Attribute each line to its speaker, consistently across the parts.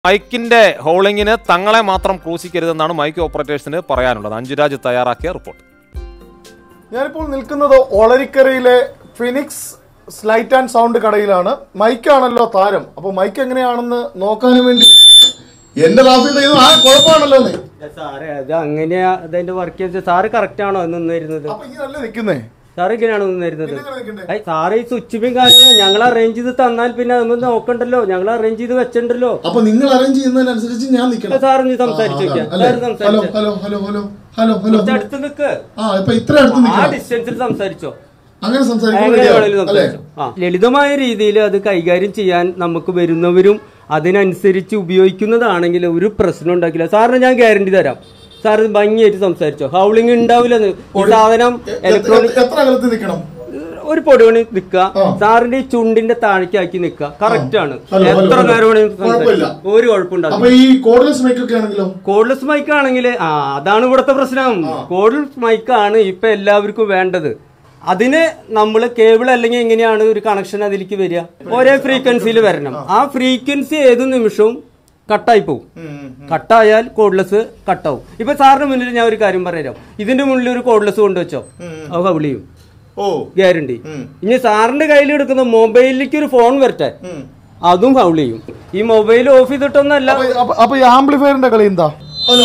Speaker 1: മൈക്കിന്റെ ഹോളിങ്ങിന് തങ്ങളെ മാത്രം ക്രൂശിക്കരുതെന്നാണ് മൈക്ക് ഓപ്പറേറ്റേഴ്സിന് പറയാനുള്ളത് അഞ്ജുരാജ് തയ്യാറാക്കിയ റിപ്പോർട്ട്
Speaker 2: ഞാനിപ്പോൾ നിൽക്കുന്നത് ഒളരിക്കരയിലെ ഫിനിക്സ് സ്ലൈറ്റ് ആൻഡ് സൗണ്ട് കടയിലാണ് മൈക്കാണല്ലോ താരം അപ്പൊ മൈക്ക് എങ്ങനെയാണെന്ന് നോക്കാനും വേണ്ടി എന്റെ ക്ലാസ്സിൽ ഇത് ആ കുഴപ്പമാണല്ലോ നീ
Speaker 3: സാറേ അത് അങ്ങനെയാ അതിന്റെ വർക്ക് ചെയ്ത് സാറ് കറക്റ്റ് ആണോ നിന്ന് തരുന്നത്
Speaker 2: അപ്പൊ ഇങ്ങനല്ലേ നിൽക്കുന്നേ
Speaker 3: സാറ് ഇങ്ങനെയാണോ നിന്ന് തരുന്നത്
Speaker 2: പിന്നെ എങ്ങനെ നിൽക്കണ്ടേ?
Speaker 3: ഏയ് സാറ് ഈ സ്വിച്ചും കാര്യങ്ങളും ഞങ്ങൾ അറേഞ്ച് ചെയ്ത് തന്നാൽ പിന്നെ അതൊന്നും നോക്കണ്ടല്ലോ ഞങ്ങൾ അറേഞ്ച് ചെയ്ത് വെച്ചിട്ടുണ്ടല്ലോ
Speaker 2: അപ്പൊ നിങ്ങൾ അറേഞ്ച് ചെയ്യുന്നതിനനുസരിച്ച് ഞാൻ നിൽക്കണം
Speaker 3: സാർ ഒന്ന് സംസാരിച്ചു
Speaker 2: ആ,
Speaker 3: നോക്കിയാ
Speaker 2: അതാണ്.
Speaker 3: സാർ
Speaker 2: ഹലോ
Speaker 3: സംസാരിച്ചു
Speaker 2: hello hello hello hello hello
Speaker 3: കുറച്ച് അടുത്ത് നിൽക്ക്
Speaker 2: ആ ഇപ്പൊ ഇത്ര അടുത്ത്
Speaker 3: ആ
Speaker 2: നിൽക്കണം
Speaker 3: ഡിസ്റ്റൻസിൽ സംസാരിച്ചോ
Speaker 2: അങ്ങനെ സംസാരിക്കാൻ
Speaker 3: എങ്ങനെ
Speaker 2: ready
Speaker 3: വേണേലും
Speaker 2: ആവും, അല്ലേ
Speaker 3: സംസാരിച്ചോ ആ ലളിതമായ രീതിയിൽ അത് കൈകാര്യം ചെയ്യാൻ നമുക്ക് വരുന്നവരും അതിനനുസരിച്ച് ഉപയോഗിക്കുന്നതാണെങ്കിൽ ഒരു പ്രശ്നം ഉണ്ടാക്കില്ല സാറിന് ഞാൻ ഗ്യാരണ്ടി തരാം സാർ ഇത് ഭംഗിയായിട്ട് സംസാരിച്ചോ ഹൗളിംഗ് ഉണ്ടാവില്ല ഈ സാധനം
Speaker 2: എ- എ-
Speaker 3: ഇലക്ട്രോണിക്
Speaker 2: എത്ര അകലത്ത് നിൽക്കണം
Speaker 3: ഒരു പൊടിപണി നിക്കുക
Speaker 2: ആ.
Speaker 3: സാറിന്റെ ഈ ചുണ്ടിന്റെ താഴേക്കാക്കി നിക്കുക കറക്റ്റ് ആണ്
Speaker 2: ഹലോ, ഹലോ,
Speaker 3: എത്ര
Speaker 2: ഹലോ.
Speaker 3: നേരം വേണമെങ്കിലും
Speaker 2: കുഴപ്പമില്ല.
Speaker 3: സംസാരിക്കാം. ഒരു കുഴപ്പമുണ്ടാവില്ല
Speaker 2: അപ്പൊ ഈ കോഡ്ലെസ് മൈക്ക് ഒക്കെ ആണെങ്കിലോ
Speaker 3: കോഡ്ലെസ് മൈക്ക് ആണെങ്കിൽ ആ അതാണ് ഇവിടുത്തെ പ്രശ്നം കോഡ്ലെസ് മൈക്ക് ആണ് ഇപ്പൊ എല്ലാവർക്കും വേണ്ടത് അതിന് നമ്മൾ കേബിൾ അല്ലെങ്കിൽ എങ്ങനെയാണ് ഒരു കണക്ഷൻ അതിലേക്ക് വരിക ഒരേ ഫ്രീക്വൻസിയിൽ വരണം ആ ഫ്രീക്വൻസി ഏത് നിമിഷവും കട്ടായി പോകും കട്ടായാൽ കോഡ്ലെസ് കട്ടാവും ഇപ്പൊ സാറിന് മുന്നിൽ ഞാൻ ഒരു കാര്യം പറയാം ഇതിന്റെ മുന്നിൽ ഒരു കോഡ്ലെസ് കൊണ്ടുവച്ചോ അത് കവിളി ചെയ്യും
Speaker 2: ഓ
Speaker 3: ഗ്യാരണ്ടി ഇനി സാറിന്റെ കയ്യിൽ എടുക്കുന്ന മൊബൈലിലേക്ക് ഒരു ഫോൺ വരട്ടെ അതും ഫൗൾ ചെയ്യും ഈ മൊബൈൽ ഓഫ് ചെയ്തിട്ടൊന്നല്ല
Speaker 2: അപ്പൊ- അപ്പൊ- അപ്പൊ ഈ ആംപ്ലിഫയറിന്റെ കളി എന്താ ഹലോ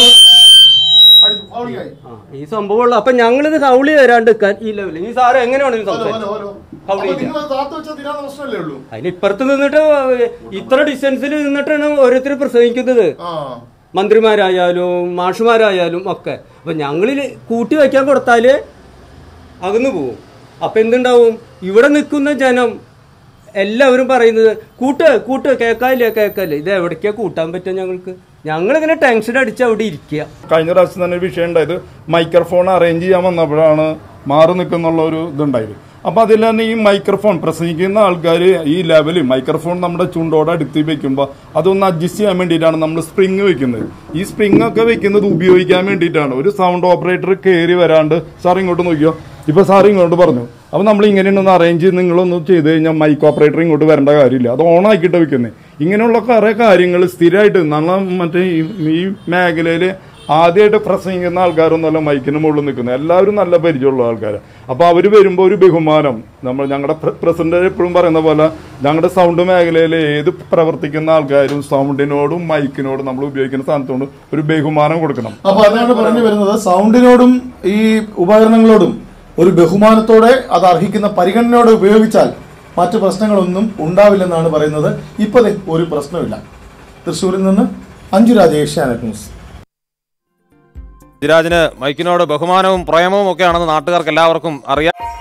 Speaker 3: ആ, ഈ സംഭവമുള്ള അപ്പൊ ഞങ്ങളിത് ഹൗളി വരാണ്ട് നിൽക്കാൻ ഈ ലെവലിൽ ഈ സാറ് എങ്ങനെയാണ് ഇത് സംസാരിച്ചത് ഹൗളി
Speaker 2: പ്രശ്നമല്ലേ
Speaker 3: അതിന് ഇപ്പുറത്ത് നിന്നിട്ട് ഇത്ര ഡിസ്റ്റൻസിൽ നിന്നിട്ടാണ് ഓരോരുത്തർ പ്രസംഗിക്കുന്നത്
Speaker 2: ആ
Speaker 3: മന്ത്രിമാരായാലും മാഷുമാരായാലും ഒക്കെ അപ്പൊ ഞങ്ങളിൽ കൂട്ടി വയ്ക്കാൻ കൊടുത്താല് അകന്നു പോവും അപ്പൊ എന്തുണ്ടാവും ഇവിടെ നിൽക്കുന്ന ജനം എല്ലാവരും പറയുന്നത് കൂട്ട് കൂട്ട് കേക്കാല്ലേ കേക്കാല്ലേ ഇത് എവിടേക്കാ കൂട്ടാൻ പറ്റുക ഞങ്ങൾക്ക് ഞങ്ങളിങ്ങനെ ടെൻഷൻ അടിച്ച് അവിടെ ഇരിക്കുക
Speaker 4: കഴിഞ്ഞ പ്രാവശ്യം തന്നെ ഒരു വിഷയം ഉണ്ടായത് മൈക്രോഫോൺ അറേഞ്ച് ചെയ്യാൻ വന്നപ്പോഴാണ് മാറി നിൽക്കുന്നുള്ള ഒരു ഇതുണ്ടായത് അപ്പൊ അതിൽ തന്നെ ഈ മൈക്രോഫോൺ പ്രസംഗിക്കുന്ന ആൾക്കാർ ഈ ലെവല് മൈക്രോഫോൺ നമ്മുടെ ചുണ്ടോട് അടുത്ത് വെക്കുമ്പോൾ അതൊന്ന് അഡ്ജസ്റ്റ് ചെയ്യാൻ വേണ്ടിയിട്ടാണ് നമ്മൾ സ്പ്രിങ് വെക്കുന്നത് ഈ സ്പ്രിങ് ഒക്കെ വെക്കുന്നത് ഉപയോഗിക്കാൻ വേണ്ടിയിട്ടാണ് ഒരു സൗണ്ട് ഓപ്പറേറ്റർ കയറി വരാണ്ട് സാർ ഇങ്ങോട്ട് നോക്കിയോ ഇപ്പൊ സാർ ഇങ്ങോട്ട് പറഞ്ഞു അപ്പൊ നമ്മൾ ഇങ്ങനെയൊന്ന് അറേഞ്ച് ചെയ്ത് നിങ്ങളൊന്ന് ചെയ്ത് കഴിഞ്ഞാൽ മൈക്ക് ഓപ്പറേറ്റർ ഇങ്ങോട്ട് വരേണ്ട കാര്യമില്ല അത് ഓൺ ആക്കിയിട്ട് വെക്കുന്നത് ഇങ്ങനെയുള്ള കുറെ കാര്യങ്ങൾ സ്ഥിരമായിട്ട് നമ്മൾ മറ്റേ ഈ- ഈ മേഖലയിൽ ആദ്യമായിട്ട് പ്രസംഗിക്കുന്ന ആൾക്കാരൊന്നുമല്ല മൈക്കിന് മുകളിൽ നിൽക്കുന്നത് എല്ലാവരും നല്ല പരിചയമുള്ള ആൾക്കാർ അപ്പോൾ അവർ വരുമ്പോൾ ഒരു ബഹുമാനം നമ്മൾ ഞങ്ങളുടെ പ്രസിഡന്റ് എപ്പോഴും പറയുന്ന പോലെ ഞങ്ങളുടെ സൗണ്ട് മേഖലയിൽ ഏത് പ്രവർത്തിക്കുന്ന ആൾക്കാരും സൗണ്ടിനോടും മൈക്കിനോടും നമ്മൾ ഉപയോഗിക്കുന്ന സ്ഥാനത്തോടും ഒരു ബഹുമാനം കൊടുക്കണം
Speaker 2: അപ്പൊ അതാണ് പറഞ്ഞു വരുന്നത് സൗണ്ടിനോടും ഈ ഉപകരണങ്ങളോടും ഒരു ബഹുമാനത്തോടെ അത് അർഹിക്കുന്ന പരിഗണനയോടെ ഉപയോഗിച്ചാൽ മറ്റു പ്രശ്നങ്ങളൊന്നും ഉണ്ടാവില്ലെന്നാണ് പറയുന്നത് ഇപ്പൊ ദേ ഒരു പ്രശ്നമില്ല തൃശ്ശൂരിൽ നിന്ന് അഞ്ചു രാജ ഏഷ്യാനെറ്റ് ന്യൂസ്
Speaker 1: അഞ്ജുരാജിന് മൈക്കിനോട് ബഹുമാനവും പ്രേമവും ഒക്കെ ആണെന്ന് നാട്ടുകാർക്ക് എല്ലാവർക്കും അറിയാം